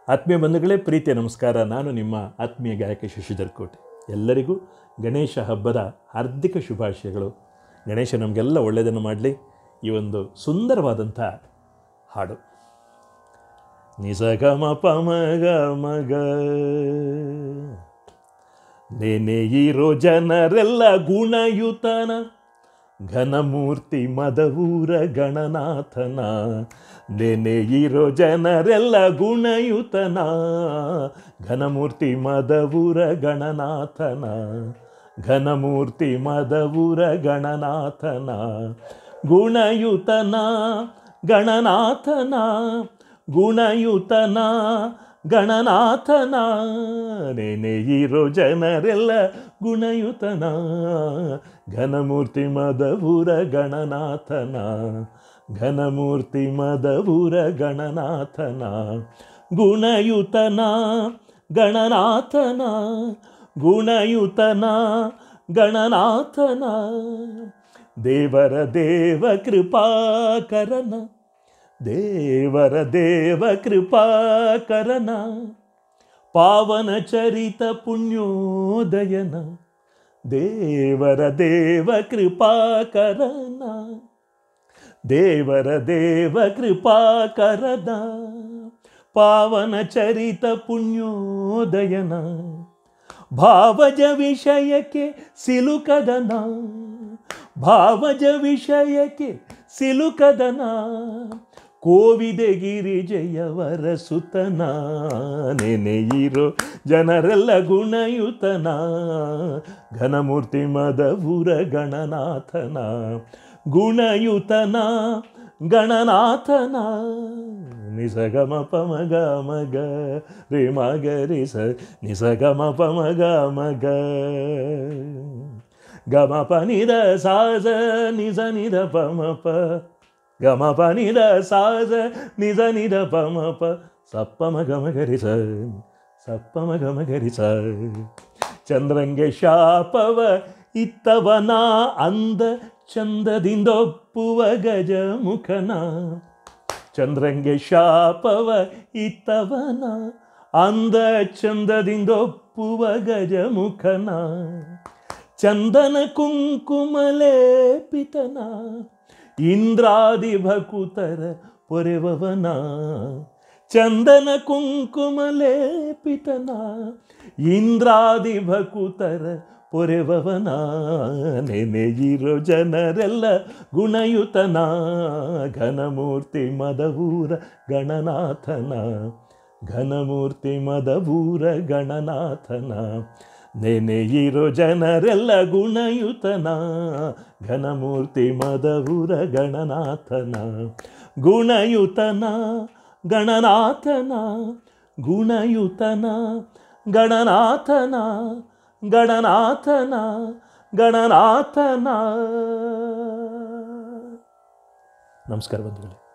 ಆತ್ಮೀಯ ಬಂಧುಗಳೇ ಪ್ರೀತಿಯ ನಮಸ್ಕಾರ ನಾನು ನಿಮ್ಮ ಆತ್ಮೀಯ ಗಾಯಕ ಶಶಿಧರ್ ಕೋಟೆ ಎಲ್ಲರಿಗೂ ಗಣೇಶ ಹಬ್ಬದ ಹಾರ್ದಿಕ ಶುಭಾಶಯಗಳು ಗಣೇಶ ನಮಗೆಲ್ಲ ಒಳ್ಳೆಯದನ್ನು ಮಾಡಲಿ ಈ ಒಂದು ಸುಂದರವಾದಂಥ ಹಾಡು ನಿಸಗಮ ಪಮಗ ಮಗ ನೆನೆ ಇರೋ ಜನರೆಲ್ಲ ಗುಣಯುತನ ಘನಮೂರ್ತಿ ಮದವೂರ ಗಣನಾಥನ ನೆನೆ ಇರೋ ಜನರೆಲ್ಲ ಗುಣಯುತನ ಘನಮೂರ್ತಿ ಮದವೂರ ಗಣನಾಥನ ಘನಮೂರ್ತಿ ಮದವೂರ ಗಣನಾಥನ ಗುಣಯುತನ ಗಣನಾಥನ ಗುಣಯುತನ ಗಣನಾಥನ ನೆನೆ ಇರೋ ಜನರೆಲ್ಲ ಗುಣಯುತನ ಘನಮೂರ್ತಿ ಮದವೂರ ಗಣನಾಥನ ಘನಮೂರ್ತಿ ಮದವೂರ ಗಣನಾಥನ ಗುಣಯುತನ ಗಣನಾಥನ ಗುಣಯುತನ ಗಣನಾಥನ ದೇವರ ದೇವ ಕೃಪಾಕರನ ದೇವರ ದೇವ ಕೃಪಾಕರನ ಪಾವನ ಚರಿತ ಪುಣ್ಯೋದಯನ ದೇವರ ದೇವ ಕೃಪಾಕರನ ದೇವರ ದೇವ ಕೃಪಾಕರನ ಪಾವನ ಚರಿತ ಪುಣ್ಯೋದಯನ ಭಾವಜ ವಿಷಯಕ್ಕೆ ಸಿಲುಕದನ ಭಾವಜ ವಿಷಯಕ್ಕೆ ಸಿಲುಕದನ ಕೋವಿದೆ ಗಿರಿಜಯವರ ಸುತನ ನೆನೆಯಿರೋ ಜನರೆಲ್ಲ ಗುಣಯುತನ ಘನಮೂರ್ತಿ ಮದವೂರ ಗಣನಾಥನ ಗುಣಯುತನ ಗಣನಾಥನ ನಿಸಗಮ ಪಮಗ ಮಗ ರೇ ಮಗ ರಿ ಸ ನಿಸಗಮ ಪಮಗ ಮಗ ಗಮ ಪ ನಿದ ಸಾಸ ನಿಸ ನಿದ ಪಮ ಪ ಗಮ ಪ ನಿದ ಸಾಸ ನಿಸ ನಿದ ಪಮ ಪ ಸಪ್ಪಮ ಗಮ ಗರಿ ಸ ಸಪ್ಪಮ ಗಮ ಗರಿ ಸ ಚಂದ್ರಂಗೆ ಶಾಪವ ಇತ್ತವನ ಅಂದ ಚಂದದಿಂದೊಪ್ಪುವ ಗಜ ಮುಖನ ಚಂದ್ರಂಗೆ ಶಾಪವ ಇತ್ತವನ ಅಂದ ಚಂದದಿಂದೊಪ್ಪುವ ಗಜ ಮುಖನ ಚಂದನ ಕುಂಕುಮಲೇಪಿತನ ಇಂದ್ರಾದಿ ಭಕುತರ ಪೊರೆವವನ ಚಂದನ ಕುಂಕುಮಲೇಪಿತನ ಇಂದ್ರಾದಿ ಭಕುತರ ಪೊರೆವವನ ನೆನೆಯಿರೋ ಜನರೆಲ್ಲ ಗುಣಯುತನ ಘನಮೂರ್ತಿ ಮದವೂರ ಗಣನಾಥನ ಘನಮೂರ್ತಿ ಮದವೂರ ಗಣನಾಥನ ನೆನೆಯಿರೋ ಜನರೆಲ್ಲ ಗುಣಯುತನ ಘನಮೂರ್ತಿ ಮದವೂರ ಗಣನಾಥನ ಗುಣಯುತನ ಗಣನಾಥನ ಗುಣಯುತನ ಗಣನಾಥನ ಗಣನಾಥನ ಗಣನಾಥನ ನಮಸ್ಕಾರ ಬಂಧುಗಳೇ